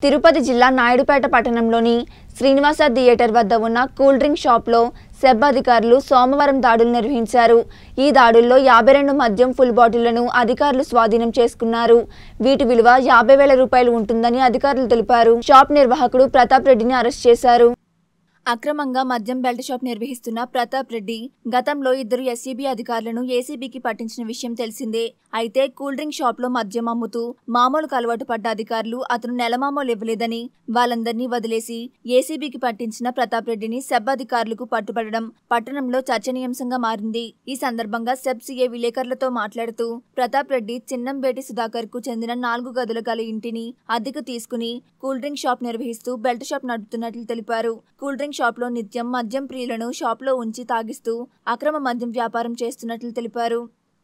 తిరుపతి జిల్లా నాయుడుపేట పట్టణంలోని శ్రీనివాస థియేటర్ వద్ద ఉన్న కూల్ డ్రింక్ షాప్లో సెబ్ అధికారులు సోమవారం దాడులు నిర్వహించారు ఈ దాడుల్లో యాభై రెండు మద్యం ఫుల్ బాటిళ్లను అధికారులు స్వాధీనం చేసుకున్నారు వీటి విలువ యాభై వేల రూపాయలు ఉంటుందని అధికారులు తెలిపారు షాప్ నిర్వాహకుడు ప్రతాప్ రెడ్డిని అరెస్ట్ చేశారు అక్రమంగా మద్యం బెల్ట్ షాప్ నిర్వహిస్తున్న ప్రతాప్ రెడ్డి గతంలో ఇద్దరు ఎస్సీబీ అధికారులను ఏసీబీకి పట్టించిన విషయం తెలిసిందే అయితే కూల్ డ్రింక్ షాప్ లో మద్యం అమ్ముతూ మామూలుకు అలవాటు పడ్డ అధికారులు అతను నెలమామూలు ఇవ్వలేదని వాళ్ళందరినీ వదిలేసి ఏసీబీకి పట్టించిన ప్రతాప్ రెడ్డిని సెబ్ అధికారులకు పట్టుబడడం పట్టణంలో చర్చనీయాంశంగా మారింది ఈ సందర్భంగా సెబ్ సీఏ విలేకరులతో మాట్లాడుతూ ప్రతాప్ రెడ్డి చిన్నంబేటి సుధాకర్ కు చెందిన నాలుగు గదుల గల ఇంటిని అద్దెకు తీసుకుని కూల్ డ్రింక్ షాప్ నిర్వహిస్తూ బెల్ట్ షాప్ నడుపుతున్నట్లు తెలిపారు కూల్ డ్రింక్ షాప్ లో నిత్యం మద్యం ప్రియులను షాప్ లో ఉంచి తాగిస్తూ అక్రమ మద్యం వ్యాపారం చేస్తున్నట్లు తెలిపారు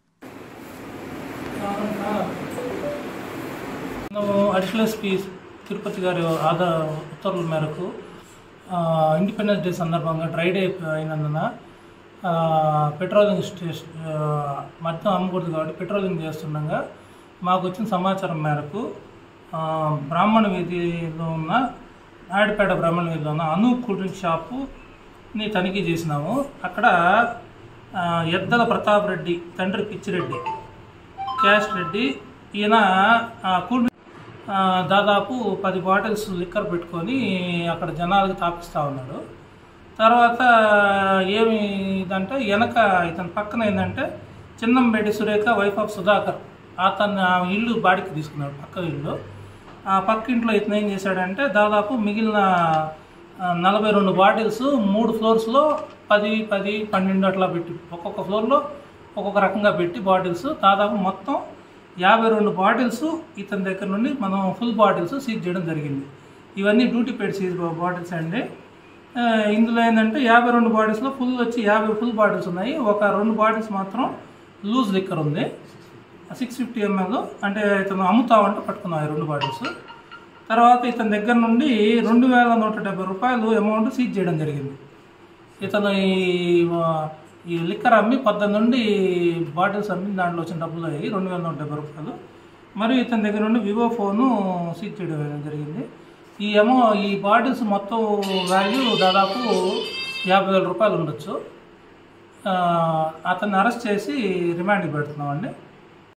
మేము అడిషనల్ ఎస్పీ తిరుపతి గారి ఆదా ఉత్తర్వుల మేరకు ఆ, ఇండిపెండెన్స్ డే సందర్భంగా డ్రై డే అయినందున ఆ, పెట్రోలింగ్ స్టేషన్ ఆ, మద్యం అమ్మకూడదు కాబట్టి పెట్రోలింగ్ చేస్తుండగా మాకు వచ్చిన సమాచారం మేరకు ఆ, బ్రాహ్మణ వీధిలో ఉన్న నాయుడుపేట బ్రాహ్మణ వీధిలో ఉన్న అను కూల్ డ్రింక్ షాపుని తనిఖీ చేసినాము అక్కడ ఆ, ఎద్దల ప్రతాప్ రెడ్డి తండ్రి పిచ్చిరెడ్డి క్యాష్ రెడ్డి ఈయన ఆ, కూల్ డ్రింక్ ఆ, దాదాపు పది బాటిల్స్ లిక్కర్ పెట్టుకొని అక్కడ జనాలకు తాపిస్తూ ఉన్నాడు తర్వాత ఏమి ఇదంటే వెనక ఇతని పక్కన ఏంటంటే చిన్నంబేటి సురేఖ వైఫ్ ఆఫ్ సుధాకర్ అతను ఆ ఇల్లు బాడికి తీసుకున్నాడు పక్క ఇల్లు ఆ పక్క ఇంట్లో ఇతను ఏం చేశాడంటే దాదాపు మిగిలిన ఆ, నలభై రెండు బాటిల్స్ మూడు ఫ్లోర్స్లో పది పది పన్నెండు అట్లా పెట్టి ఒక్కొక్క ఫ్లోర్లో ఒక్కొక్క రకంగా పెట్టి బాటిల్స్ దాదాపు మొత్తం యాభై రెండు బాటిల్స్ ఇతని దగ్గర నుండి మనం ఫుల్ బాటిల్స్ సీజ్ చేయడం జరిగింది ఇవన్నీ డ్యూటీ పెయిడ్ సీజ్ బాటిల్స్ అండి ఆ, ఇందులో ఏంటంటే యాభై రెండు బాటిల్స్లో ఫుల్ వచ్చి యాభై ఫుల్ బాటిల్స్ ఉన్నాయి ఒక రెండు బాటిల్స్ మాత్రం లూజ్ లిక్కర్ ఉంది సిక్స్ ఫిఫ్టీ ఎంఎల్ అంటే ఇతను అమ్ముతామంటే పట్టుకున్నాం ఈ రెండు బాటిల్స్ తర్వాత ఇతని దగ్గర నుండి రెండు వేల నూట డెబ్బై రూపాయలు అమౌంట్ సీజ్ చేయడం జరిగింది ఇతను ఈ ఆ, ఈ లిక్కర్ అమ్మి పద్దెనిమిది నుండి బాటిల్స్ అమ్మి దాంట్లో వచ్చిన డబ్బులు అయ్యి రెండు వేల నూట డెబ్బై రూపాయలు మరియు ఇతని దగ్గర నుండి వివో ఫోను సీజ్ చేయడం జరిగింది ఈ అమౌ ఈ బాటిల్స్ మొత్తం వాల్యూ దాదాపు యాభై వేల రూపాయలు ఉండొచ్చు ఆ, అతన్ని అరెస్ట్ చేసి రిమాండ్కి పెడుతున్నామండి